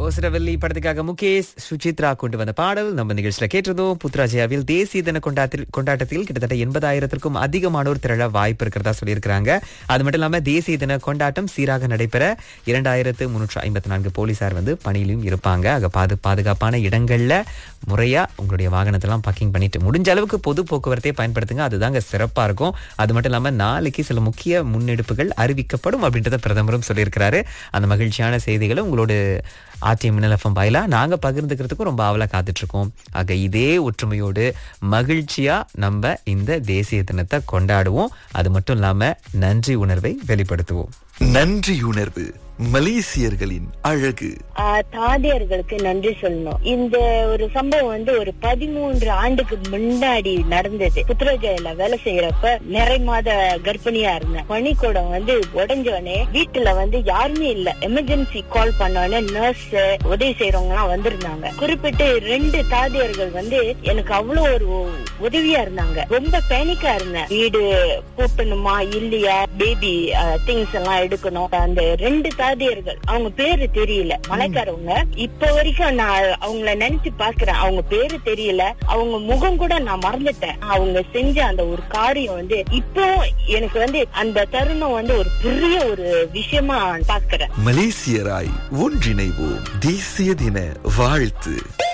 ஓசரவல்லி படத்துக்காக முகேஷ் சுசித்ரா கொண்டு வந்த பாடல் நம்ம நிகழ்ச்சியில கேட்டதும் புத்ராஜயாவில் தேசிய தின கொண்டாட்டத்தில் கொண்டாட்டத்தில் கிட்டத்தட்ட எண்பதாயிரத்திற்கும் அதிகமானோர் திரள வாய்ப்பு இருக்கிறதா சொல்லியிருக்கிறாங்க அது மட்டும் இல்லாம தேசிய தின கொண்டாட்டம் சீராக நடைபெற இரண்டாயிரத்து முன்னூற்று ஐம்பத்தி நான்கு போலீசார் வந்து பணியிலும் இருப்பாங்க ஆக பாது பாதுகாப்பான இடங்கள்ல முறையா உங்களுடைய வாகனத்தெல்லாம் பார்க்கிங் பண்ணிட்டு முடிஞ்ச அளவுக்கு பொது போக்குவரத்தை பயன்படுத்துங்க அதுதாங்க சிறப்பா இருக்கும் அது மட்டும் இல்லாம நாளைக்கு சில முக்கிய முன்னெடுப்புகள் அறிவிக்கப்படும் அப்படின்றத பிரதமரும் சொல்லியிருக்கிறாரு அந்த மகிழ்ச்சியான செய்திகளை உங்களோட ஆர்டி மின்னலஃபம் வாயிலா நாங்க பகிர்ந்துக்கிறதுக்கும் ரொம்ப ஆவலா காத்துட்டு இருக்கோம் ஆக இதே ஒற்றுமையோடு மகிழ்ச்சியா நம்ம இந்த தேசிய தினத்தை கொண்டாடுவோம் அது மட்டும் இல்லாம நன்றி உணர்வை வெளிப்படுத்துவோம் நன்றியுணர்வு மலேசியர்களின் அழகு ஆஹ் தாதியர்களுக்கு நன்றி சொல்லணும் இந்த ஒரு சம்பவம் வந்து ஒரு பதிமூன்று ஆண்டுக்கு முன்னாடி நடந்தது புத்திரஜயில வேலை செய்யறப்ப நிறை மாத கர்ப்பிணியா இருந்தேன் பனிக்கூடம் வந்து உடஞ்சோடனே வீட்டுல வந்து யாருமே இல்ல எமர்ஜென்சி கால் பண்ணோடனே நர்ஸ் உதவி செய்யறவங்க எல்லாம் வந்திருந்தாங்க குறிப்பிட்டு ரெண்டு தாதியர்கள் வந்து எனக்கு அவ்வளவு ஒரு உதவியா இருந்தாங்க ரொம்ப பேனிக்கா இருந்தேன் வீடு கூட்டணுமா இல்லையா பேபி திங்ஸ் எல்லாம் எடுக்கணும் அந்த ரெண்டு தாதியர்கள் அவங்க பேரு தெரியல மலைக்காரவங்க இப்ப வரைக்கும் நான் அவங்கள நினைச்சு பாக்குறேன் அவங்க பேரு தெரியல அவங்க முகம் கூட நான் மறந்துட்டேன் அவங்க செஞ்ச அந்த ஒரு காரியம் வந்து இப்போ எனக்கு வந்து அந்த தருணம் வந்து ஒரு பெரிய ஒரு விஷயமா பாக்குறேன் மலேசியராய் ஒன்றிணைவோம் தேசிய தின வாழ்த்து